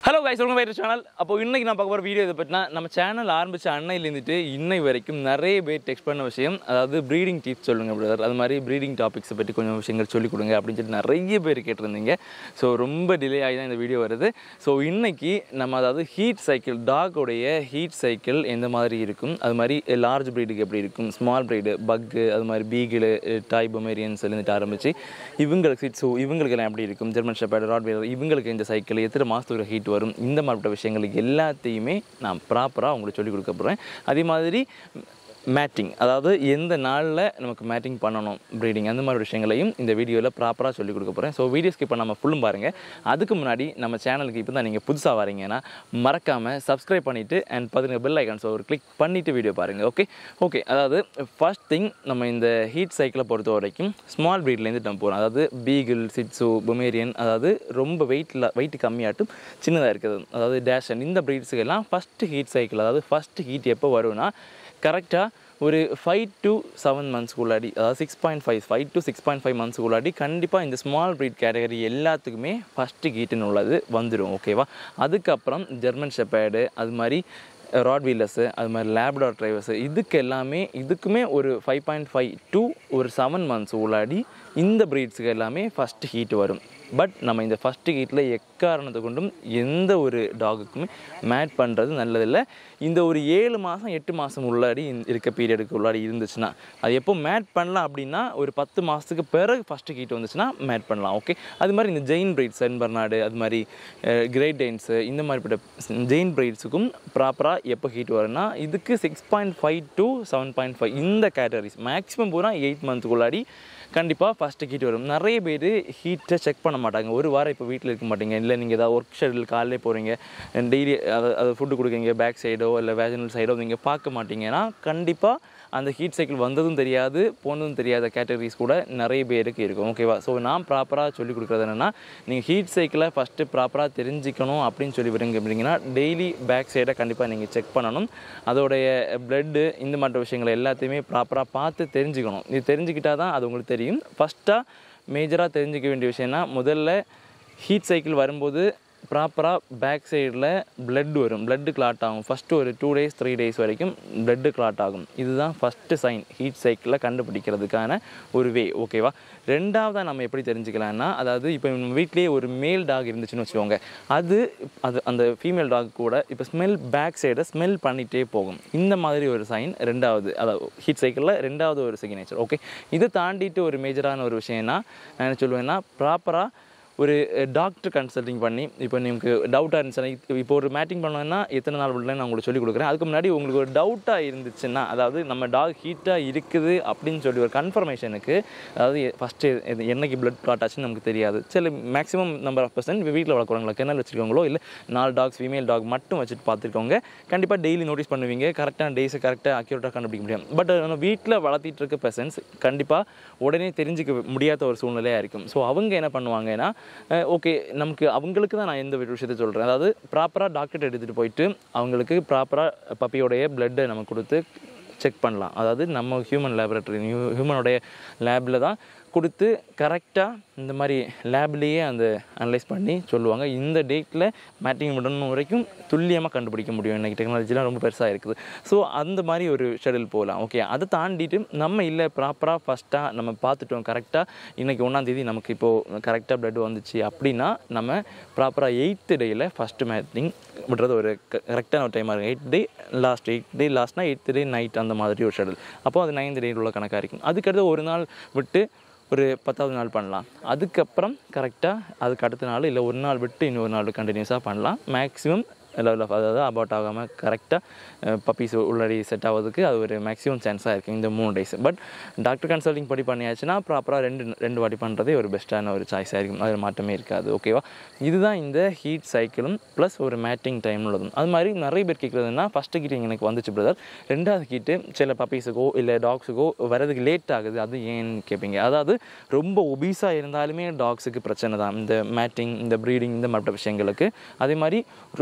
hello guys சொல்லுங்க வேறு channel அப்போ இன்னைக்கு நான் பார்க்க போகிற வீடியோ இதை பற்றினா நம்ம சேனல் ஆரம்பித்த அன்னையிலேருந்துட்டு இன்னை வரைக்கும் நிறைய பேர் டெக்ஸ்ட் பண்ண விஷயம் அதாவது ப்ரீடிங் டிப்ஸ் சொல்லுங்க பிரதர் அது மாதிரி ப்ரீடிங் டாபிக்ஸை பற்றி கொஞ்சம் விஷயங்கள் சொல்லிக் கொடுங்க அப்படின்னு சொல்லிட்டு நிறைய பேர் கேட்டிருந்தீங்க ஸோ ரொம்ப டிலே ஆகி தான் இந்த வீடியோ வருது ஸோ இன்னைக்கு நம்ம அதாவது ஹீட் சைக்கிள் டாகோடைய ஹீட் சைக்கிள் எந்த மாதிரி இருக்கும் அது மாதிரி லார்ஜ் ப்ரீடுக்கு எப்படி இருக்கும் ஸ்மால் ப்ரீடு பக்கு அது மாதிரி பீகிள் டாய் பொமேரியன்ஸ் இருந்துட்டு ஆரம்பிச்சு இவங்களுக்கு சிட்ஸு இவங்களுக்கெல்லாம் எப்படி இருக்கும் ஜெர்மன் ஷெப்பர்ட் ராட் இவங்களுக்கு இந்த சைக்கிள் எத்தனை மாதத்துக்கு ஹீட் வரும் இந்த மாதிரிப்பட்ட விஷயங்களுக்கு எல்லாத்தையுமே நான் ப்ராப்பராக உங்களுக்கு சொல்லிக் கொடுக்க போகிறேன் அதே மாதிரி மேட்டிங் அதாவது எந்த நாளில் நமக்கு மேட்டிங் பண்ணணும் ப்ரீடிங் அந்த மாதிரி விஷயங்களையும் இந்த வீடியோவில் ப்ராப்பராக சொல்லிக் கொடுக்க போகிறேன் ஸோ வீடியோ ஸ்கிப் பண்ணாமல் ஃபுல்லும் பாருங்கள் அதுக்கு முன்னாடி நம்ம சேனலுக்கு இப்போ தான் நீங்கள் புதுசாக வரீங்கன்னா மறக்காமல் சப்ஸ்கிரைப் பண்ணிவிட்டு அண்ட் பார்த்துங்க பெல் ஐக்கான்ஸ் ஒரு கிளிக் பண்ணிவிட்டு வீடியோ பாருங்கள் ஓகே ஓகே அதாவது ஃபர்ஸ்ட் திங் நம்ம இந்த ஹீட் சைக்கிளை பொறுத்த வரைக்கும் ஸ்மால் ப்ரீட்லேருந்து நம்ம போகிறோம் அதாவது பீகிள் சிட்ஸு பொமேரியன் அதாவது ரொம்ப வெயிட்டில் வெயிட் கம்மியாட்டும் சின்னதாக இருக்குது அதாவது டேஷன் இந்த ப்ரீட்ஸுக்கு எல்லாம் ஃபஸ்ட்டு ஹீட் சைக்கிள் அதாவது ஃபஸ்ட்டு ஹீட் எப்போ வரும்னா கரெக்டாக ஒரு ஃபைவ் டு செவன் மந்த்ஸ்க்குள்ளாடி அதாவது six point five five to six point five மந்த்ஸ்க்குள்ளாடி கண்டிப்பாக இந்த ஸ்மால் ப்ரீட் கேட்டகரி எல்லாத்துக்குமே ஃபஸ்ட்டு கீட்டுன்னு உள்ளது வந்துடும் ஓகேவா அதுக்கப்புறம் ஜெர்மன் ஷெப்பேடு அது மாதிரி ராட் வீலர்ஸு அது மாதிரி லேப்டார் டிரைவர்ஸு இதுக்கு எல்லாமே இதுக்குமே ஒரு ஃபைவ் பாயிண்ட் ஃபைவ் டு ஒரு செவன் மந்த்ஸ் உள்ளாடி இந்த ப்ரீட்ஸுக்கு எல்லாமே ஃபஸ்ட்டு ஹீட் வரும் பட் நம்ம இந்த ஃபஸ்ட்டு ஹீட்டில் எக்காரணத்தை கொண்டும் எந்த ஒரு டாகுக்குமே மேட் பண்ணுறது நல்லதில்லை இந்த ஒரு ஏழு மாதம் எட்டு மாதம் உள்ளாடி இந்த- இருக்க பீரியடுக்கு உள்ளாடி இருந்துச்சுன்னா அது எப்போ மேட் பண்ணலாம் அப்படின்னா ஒரு பத்து மாதத்துக்கு பிறகு ஃபஸ்ட்டு ஹீட் வந்துச்சுன்னா மேட் பண்ணலாம் ஓகே அது மாதிரி இந்த ஜெயின் பிரைட் சென் பர்னாடு அது மாதிரி கிரேட் டெயின்ஸு இந்த மாதிரிப்பட்ட ஜெயின் பிரைட்ஸுக்கும் ப்ராப்பராக எப்போ ஹீட் வரும்னா இதுக்கு six point five to seven point five இந்த கேட்டகரிஸ் மேக்ஸிமம் பூரா எயிட் மந்த்துக்குள்ளாடி கண்டிப்பாக ஃபஸ்ட்டு ஹீட் வரும் நிறைய பேர் ஹீட்டை செக் பண்ண மாட்டாங்க ஒரு வாரம் இப்போ வீட்டில் இருக்க மாட்டீங்க இல்லை நீங்கள் ஏதாவது ஒர்க் ஷெடியூல் காலையிலே போகிறீங்க டெய்லி அதை அது ஃபுட்டு கொடுக்குறீங்க பேக் சைடோ இல்லை வேஜனல் சைடோ நீங்கள் பார்க்க மாட்டீங்கன்னா கண்டிப்பாக அந்த ஹீட் சைக்கிள் வந்ததும் தெரியாது போனதும் தெரியாத கேட்டகரிஸ் கூட நிறைய பேருக்கு இருக்கும் ஓகேவா ஸோ நான் ப்ராப்பராக சொல்லி கொடுக்குறது என்னென்னா நீங்கள் ஹீட் சைக்கிளை ஃபஸ்ட்டு ப்ராப்பராக தெரிஞ்சுக்கணும் அப்படின்னு சொல்லி விருங்க அப்படிங்கன்னா டெய்லி பேக் சைடை கண்டிப்பாக நீங்கள் செக் பண்ணணும் அதோடைய பிளட்டு இந்த மாதிரி விஷயங்களை எல்லாத்தையுமே ப்ராப்பராக பார்த்து தெரிஞ்சுக்கணும் இது தெரிஞ்சுக்கிட்டால் தான் அது உங்களுக்கு தெரியும் ஃபஸ்ட்டாக மேஜராக தெரிஞ்சுக்க வேண்டிய விஷயம்னா முதல்ல ஹீட் சைக்கிள் வரும்போது ப்ராப்பராக பேக் சைடில் blood வரும் blood clot ஆகும் ஃபஸ்ட்டு ஒரு டூ டேஸ் த்ரீ டேஸ் வரைக்கும் blood clot ஆகும் இதுதான் ஃபஸ்ட்டு சைன் ஹீட் சைக்கிளில் கண்டுபிடிக்கிறதுக்கான ஒரு வே ஓகேவா ரெண்டாவதாக நம்ம எப்படி தெரிஞ்சுக்கலாம்னா அதாவது இப்போ நம்ம வீட்லேயே ஒரு மேல் டாக் இருந்துச்சுன்னு வச்சுக்கோங்க அது அது அந்த ஃபீமேல் டாக் கூட இப்போ ஸ்மெல் பேக் சைடை ஸ்மெல் பண்ணிகிட்டே போகும் இந்த மாதிரி ஒரு சைன் ரெண்டாவது அதாவது ஹீட் சைக்கிளில் ரெண்டாவது ஒரு சிக்னேச்சர் ஓகே இதை தாண்டிட்டு ஒரு மேஜரான ஒரு விஷயம்னா நான் என்ன சொல்லுவேன்னா ப்ராப்பராக ஒரு டாக்டர் கன்சல்டிங் பண்ணி இப்போ നിങ്ങൾക്ക് டவுட்டாக இருந்துச்சுன்னா இப்போ- இப்போ ஒரு மேட்டிங் பண்ணணும்னா எத்தனை நாள் விடல நான் உங்களுக்கு சொல்லிக் கொடுக்குறேன் அதுக்கு முன்னாடி உங்களுக்கு ஒரு டவுட்டாக இருந்துச்சுன்னா அதாவது நம்ம டாக் ஹீட்டாக இருக்குது அப்படின்னு சொல்லி ஒரு கன்ஃபர்மேஷனுக்கு அதாவது ஃபஸ்ட்டு என்னைக்கு பிளட் கிளாட் ஆச்சுன்னு நமக்கு தெரியாது சில மேக்ஸிமம் நம்பர் ஆஃப் பர்சன்ட் வீட்டில் வளர்க்குறவங்களா கிணல் வச்சுருக்கவங்களோ இல்லை நாலு டாக்ஸ் ஃபீமேல் டாக் மட்டும் வச்சுட்டு பார்த்துருக்கவங்க கண்டிப்பாக டெய்லி நோட்டீஸ் பண்ணுவீங்க கரெக்டான டேஸை கரெக்டாக அக்யூரேட்டாக கண்டுபிடிக்க முடியும் பட் நம்ம வீட்டில் வளர்த்திட்டு இருக்க பர்சன்ஸ் கண்டிப்பாக உடனே தெரிஞ்சுக்க முடியாத ஒரு சூழ்நிலையாக இருக்கும் ஸோ அவங்க என்ன பண்ணுவாங்கன்னா ஓகே நமக்கு அவங்களுக்கு தான் நான் எந்த ஒரு விஷயத்தை சொல்கிறேன் அதாவது ப்ராப்பராக டாக்டர் எடுத்துகிட்டு போயிட்டு அவங்களுக்கு ப்ராப்பராக பப்பியோடைய பிளட்டை நம்ம கொடுத்து செக் பண்ணலாம் அதாவது நம்ம ஹியூமன் லேபரேட்டரி ஹியூமனுடைய லேபில் தான் கொடுத்து கரெக்டாக இந்த மாதிரி லேப்லேயே அந்த அனலைஸ் பண்ணி சொல்லுவாங்க இந்த டேட்டில் மேட்டிங் விடணும் வரைக்கும் துல்லியமாக கண்டுபிடிக்க முடியும் இன்றைக்கி டெக்னாலஜிலாம் ரொம்ப பெருசாக இருக்குது ஸோ அந்த மாதிரி ஒரு ஷெடியூல் போகலாம் ஓகே அதை தாண்டிட்டு நம்ம இல்லை ப்ராப்பராக ஃபஸ்ட்டாக நம்ம பார்த்துட்டோம் கரெக்டாக இன்றைக்கி ஒன்றாந்தேதி நமக்கு இப்போது கரெக்டாக blood வந்துச்சு அப்படின்னா நம்ம ப்ராப்பராக எயித்து டேயில் ஃபஸ்ட்டு மேட்டிங் விடுறது ஒரு கரெக்டான ஒரு டைமாக இருக்கும் eight day last eight day லாஸ்ட்னா எயித்து டே நைட் அந்த மாதிரி ஒரு ஷெடியூல் அப்போ அது நைன்த் டே உள்ள கணக்காக இருக்கும் அதுக்கடுத்து ஒரு நாள் விட்டு ஒரு பத்தாவது நாள் பண்ணலாம் அதுக்கப்புறம் கரெக்டாக அதுக்கு அடுத்த நாள் இல்லை ஒரு நாள் விட்டு இன்னொரு நாள் கண்டினியூஸாக பண்ணலாம் மேக்ஸிமம் லெவல் ஆஃப் அதாவது அபவுட் ஆகாமல் கரெக்டாக பப்பீஸ் உள்ளடி செட் ஆகிறதுக்கு அது ஒரு மேக்ஸிமம் சான்ஸாக இருக்குது இந்த மூணு டேஸ் பட் டாக்டர் கன்சல்டிங் படி பண்ணியாச்சுன்னா ப்ராப்பராக ரெண்டு ரெண்டு வாட்டி பண்ணுறதே ஒரு பெஸ்ட்டான ஒரு சாய்ஸாக இருக்கும் அதில் மாற்றமே இருக்காது ஓகேவா இதுதான் இந்த ஹீட் சைக்கிளும் ப்ளஸ் ஒரு மேட்டிங் டைம் உள்ளதும் அது மாதிரி நிறைய பேர் கேட்குறதுன்னா ஃபஸ்ட்டு கீட்டிங் எனக்கு வந்துச்சு பிரதர் ரெண்டாவது கீட்டு சில பப்பீஸுக்கோ இல்லை டாக்ஸுக்கோ வரதுக்கு லேட் ஆகுது அது ஏன்னு கேட்பீங்க அதாவது ரொம்ப ஒபீஸாக இருந்தாலுமே டாக்ஸுக்கு பிரச்சனை தான் இந்த மேட்டிங் இந்த ப்ரீடிங் இந்த மாதிரி விஷயங்களுக்கு அதே மாதிரி ரொம்ப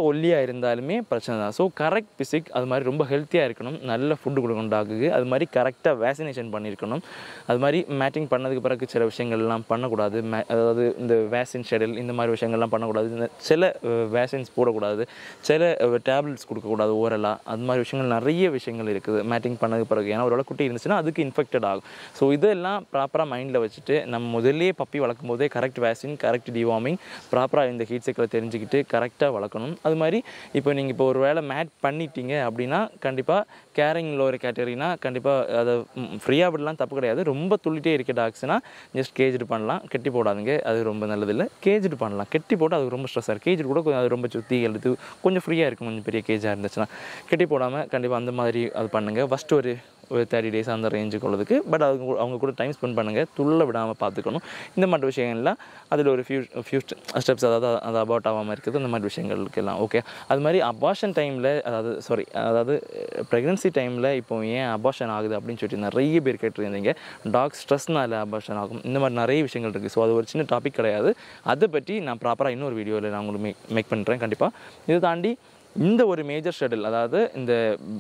ஒல்லியாக இருந்தாலுமே பிரச்சனை தான் ஸோ கரெக்ட் பிசிக் அது மாதிரி ரொம்ப ஹெல்த்தியாக இருக்கணும் நல்ல ஃபுட்டு கொடுக்கணும் டாக்குக்கு அது மாதிரி கரெக்டாக வேக்சினேஷன் பண்ணியிருக்கணும் அது மாதிரி மேட்டிங் பண்ணதுக்கு பிறகு சில விஷயங்கள்லாம் பண்ணக்கூடாது மே அதாவது இந்த வேக்சின் ஷெடியூல் இந்த மாதிரி விஷயங்கள்லாம் பண்ணக்கூடாது இந்த சில வேக்சின்ஸ் போடக்கூடாது சில டேப்லெட்ஸ் கொடுக்கக்கூடாது ஓரலாக அது மாதிரி விஷயங்கள் நிறைய விஷயங்கள் இருக்குது மேட்டிங் பண்ணதுக்கு பிறகு ஏன்னா ஒரு குட்டி இருந்துச்சுன்னா அதுக்கு இன்ஃபெக்டட் ஆகும் ஸோ இதெல்லாம் ப்ராப்பராக மைண்டில் வச்சுட்டு நம்ம முதல்லயே பப்பி வளர்க்கும் போதே கரெக்ட் வேக்சின் கரெக்ட் டிவார்மிங் ப்ராப்பராக இந்த ஹீட் சைக்கிளை தெரிஞ்சுக்கிட்டு கரெக்டாக வளர்க்கணும் அது மாதிரி இப்போ நீங்கள் இப்போ ஒரு வேளை மேட் பண்ணிட்டீங்க அப்படின்னா கண்டிப்பாக கேரிங்கில் ஒரு கேட்டகரினா கண்டிப்பாக அதை ஃப்ரீயாக விடலாம் தப்பு கிடையாது ரொம்ப துள்ளிட்டே இருக்க டாக்ஸ்னால் ஜஸ்ட் கேஜ்டு பண்ணலாம் கெட்டி போடாதுங்க அது ரொம்ப நல்லதில்லை கேஜ்டு பண்ணலாம் கெட்டி போட்டு அது ரொம்ப ஸ்ட்ரெஸ்ஸாக இருக்குது கேஜ்டு கூட கொஞ்சம் அது ரொம்ப சுற்றி எழுத்து கொஞ்சம் ஃப்ரீயாக இருக்கும் கொஞ்சம் பெரிய கேஜாக இருந்துச்சுன்னா கெட்டி போடாமல் கண்டிப்பாக அந்த மாதிரி அது பண்ணுங்கள் ஃபஸ்ட்டு ஒரு ஒரு தேர்ட்டி டேஸ் அந்த ரேஞ்சுக்கு உள்ளதுக்கு பட் அவங்க கூட- அவங்க கூட டைம் ஸ்பெண்ட் பண்ணுங்கள் துள்ள விடாமல் பார்த்துக்கணும் இந்த மாதிரி விஷயங்கள்லாம் அதில் ஒரு ஃபியூ ஃபியூ ஸ்டெப்ஸ் அதாவது அது அபவுட் ஆகாமல் இருக்குது இந்த மாதிரி விஷயங்களுக்கு எல்லாம் ஓகே அது மாதிரி அபார்ஷன் டைமில் அதாவது சாரி அதாவது ப்ரெக்னன்சி டைமில் இப்போ ஏன் அபார்ஷன் ஆகுது அப்படின்னு சொல்லிட்டு நிறைய பேர் கேட்டிருந்தீங்க டாக் ஸ்ட்ரெஸ்னால அபார்ஷன் ஆகும் இந்த மாதிரி நிறைய விஷயங்கள் இருக்குது ஸோ அது ஒரு சின்ன டாபிக் கிடையாது அதை பற்றி நான் ப்ராப்பராக இன்னொரு வீடியோவில் நான் உங்களுக்கு மேக் மேக் பண்ணுறேன் கண்டிப்பாக இதை தாண்டி இந்த ஒரு மேஜர் ஷெடியூல் அதாவது இந்த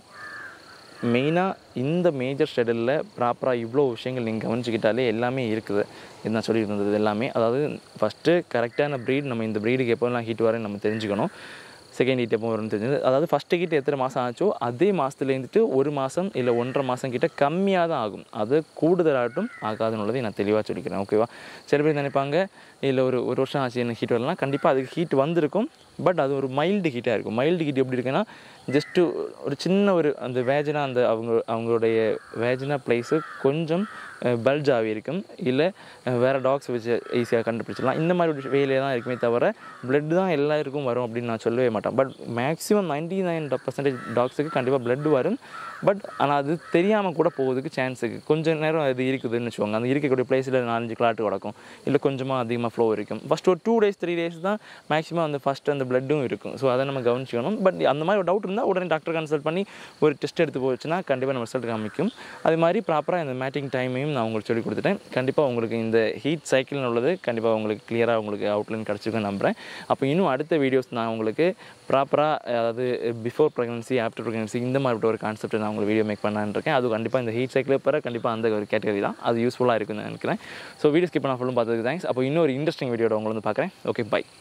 மெயினாக இந்த மேஜர் ஷெடியூலில் ப்ராப்பராக இவ்வளோ விஷயங்கள் நீங்கள் கவனிச்சிக்கிட்டாலே எல்லாமே இருக்குது இது நான் சொல்லிட்டு இருந்தது எல்லாமே அதாவது ஃபஸ்ட்டு கரெக்டான ப்ரீட் நம்ம இந்த ப்ரீடுக்கு எப்போல்லாம் ஹீட் வரேன்னு நம்ம தெரிஞ்சுக்கணும் செகண்ட் ஹீட் எப்போ வரும்னு தெரிஞ்சது அதாவது ஃபஸ்ட்டு ஹீட் எத்தனை மாதம் ஆச்சோ அதே மாதத்துலேருந்துட்டு ஒரு மாதம் இல்லை ஒன்றரை மாதம் கிட்ட கம்மியாக தான் ஆகும் அது கூடுதலாகட்டும் ஆகாதுன்னு உள்ளதை நான் தெளிவாக சொல்லிக்கிறேன் ஓகேவா சில பேர் நினைப்பாங்க இல்லை ஒரு ஒரு வருஷம் ஆச்சு எனக்கு ஹீட் வரலாம் கண்டிப்பாக அதுக்கு ஹீட் வந்திருக்கும் பட் அது ஒரு மைல்டு ஹீட்டாக இருக்கும் மைல்டு ஹீட் எப்படி இருக்குன்னா ஜஸ்ட்டு ஒரு சின்ன ஒரு அந்த வேஜனா அந்த அவங்க அவங்களுடைய வேஜனா பிளேஸு கொஞ்சம் பல்ஜ் ஆகி இருக்கும் இல்லை வேறு டாக்ஸ் வச்சு ஈஸியாக கண்டுபிடிச்சிடலாம் இந்த மாதிரி ஒரு வேலையே தான் இருக்குமே தவிர blood தான் எல்லாருக்கும் வரும் அப்படின்னு நான் சொல்லவே மாட்டேன் but maximum ninety nine percentage டாக்ஸுக்கு கண்டிப்பாக blood வரும் பட் ஆனால் அது தெரியாமல் கூட போகிறதுக்கு சான்ஸ் இருக்குது கொஞ்சம் நேரம் அது இருக்குதுன்னு வச்சுக்கோங்க அந்த இருக்கக்கூடிய பிளேஸில் நாலஞ்சு கிளாட்டு கிடக்கும் இல்லை கொஞ்சமாக அதிகமாக ஃப்ளோ இருக்கும் ஃபஸ்ட் ஒரு டூ டேஸ் த்ரீ டேஸ் தான் மேக்ஸிமம் அந்த ஃபஸ்ட் அந்த பிளட்டும் இருக்கும் ஸோ அதை நம்ம கவனிச்சிக்கணும் பட் அந்த மாதிரி ஒரு டவுட் இருந்தால் உடனே டாக்டர் கன்சல்ட் பண்ணி ஒரு டெஸ்ட் எடுத்து போச்சுன்னா கண்டிப்பாக நம்ம ரிசல்ட் காமிக்கும் அது மாதிரி ப்ராப்பராக இந்த மேட்டிங் டைமையும் நான் உங்களுக்கு சொல்லி கொடுத்துட்டேன் கண்டிப்பாக உங்களுக்கு இந்த ஹீட் சைக்கிள்னு உள்ளது கண்டிப்பாக உங்களுக்கு கிளியராக உங்களுக்கு அவுட்லைன் கிடச்சிருக்குன்னு நம்புகிறேன் அப்போ இன்னும் அடுத்த வீடியோஸ் நான் உங்களுக்கு ப்ராப்பராக அதாவது பிஃபோர் ப்ரெக்னன்சி ஆஃப்டர் ப்ரெக்னன்சி இந்த மாதிரி ஒரு கான்செப்ட் நான் உங்களுக்கு வீடியோ மேக் பண்ணலான்னு இருக்கேன் அது கண்டிப்பாக இந்த ஹீட் சைக்கிள் பிற கண்டிப்பாக அந்த ஒரு கேட்டகரி தான் அது யூஸ்ஃபுல்லாக இருக்குன்னு நினைக்கிறேன் ஸோ வீடியோ ஸ்கிப் பண்ண ஃபுல்லும் பார்த்ததுக்கு தேங்க்ஸ் அப்போ இன்னொரு இன்ட்ரெஸ்டிங் வீடியோட உங்களை வந்து பார்க்குறேன் ஓகே பை